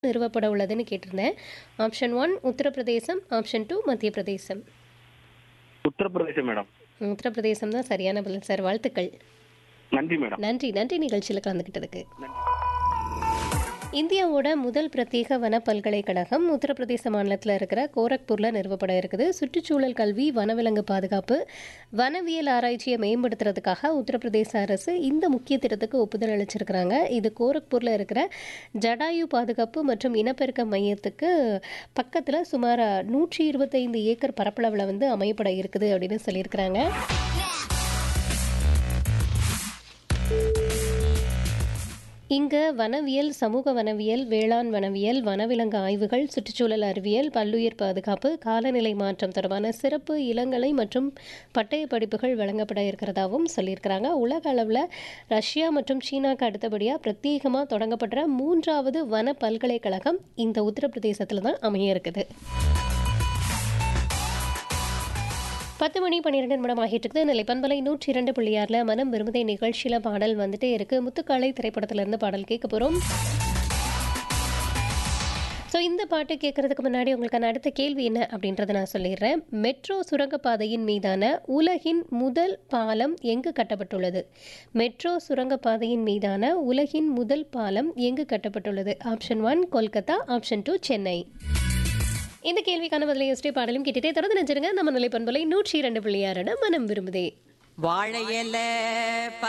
நிறுவப்பட உள்ளதுன்னு கேட்டிருந்தேன் option one Uttar Pradesh option two Madhya Pradesh Uttar Pradesh madam Uttar Pradesh தான் சரியான பதில் சார் வாழ்த்துக்கள் நன்றி மேடம் நன்றி நன்றி நிகழ்ச்சியில் கலந்துக்கிட்டதுக்கு நன்றி இந்தியாவோட முதல் பிரத்யேக வன பல்கலைக்கழகம் உத்தரப்பிரதேச மாநிலத்தில் இருக்கிற கோரக்பூரில் நிறுவப்பட இருக்குது சுற்றுச்சூழல் கல்வி வனவிலங்கு பாதுகாப்பு வனவியல் ஆராய்ச்சியை மேம்படுத்துறதுக்காக உத்தரப்பிரதேச அரசு இந்த முக்கிய திட்டத்துக்கு ஒப்புதல் அளிச்சிருக்கிறாங்க இது கோரக்பூரில் இருக்கிற ஜடாயு பாதுகாப்பு மற்றும் இனப்பெருக்க மையத்துக்கு பக்கத்தில் சுமார் நூற்றி இருபத்தைந்து ஏக்கர் பரப்பளவில் வந்து அமையப்பட இருக்குது அப்படின்னு சொல்லியிருக்கிறாங்க இங்கு வனவியல் சமூக வனவியல் வேளாண் வனவியல் வனவிலங்கு ஆய்வுகள் சுற்றுச்சூழல் அறிவியல் பல்லுயிர் பாதுகாப்பு காலநிலை மாற்றம் தொடர்பான சிறப்பு இளங்கலை மற்றும் பட்டய படிப்புகள் வழங்கப்பட இருக்கிறதாகவும் சொல்லியிருக்கிறாங்க உலக அளவில் ரஷ்யா மற்றும் சீனாக்கு அடுத்தபடியாக பிரத்யேகமாக தொடங்கப்படுற மூன்றாவது வன பல்கலைக்கழகம் இந்த உத்தரப்பிரதேசத்தில் தான் அமைய இருக்குது பத்து மணி பன்னிரெண்டு நிமிடம் ஆகிட்டு இருக்குது நிலை பண்பலை நூற்றி இரண்டு புள்ளி ஆறில் மனம் விரும்புதை நிகழ்ச்சியில் பாடல் வந்துட்டே இருக்கு முத்துக்காலை திரைப்படத்திலிருந்து பாடல் கேட்க போகிறோம் ஸோ இந்த பாட்டு கேட்கறதுக்கு முன்னாடி உங்களுக்கான அடுத்த கேள்வி என்ன அப்படின்றத நான் சொல்லிடுறேன் மெட்ரோ சுரங்கப்பாதையின் மீதான உலகின் முதல் பாலம் எங்கு கட்டப்பட்டுள்ளது மெட்ரோ சுரங்கப்பாதையின் மீதான உலகின் முதல் பாலம் எங்கு கட்டப்பட்டுள்ளது option one Kolkata option two Chennai இந்த கேள்விக்கான பதிலை யோசிச்சு பாடலும் கேட்டுட்டே தொடர்ந்து நினைச்சிருங்க நம்ம நிலை பண்பலை நூற்றி இரண்டு புள்ளி ஆறோட மனம் விரும்புதே வாழையல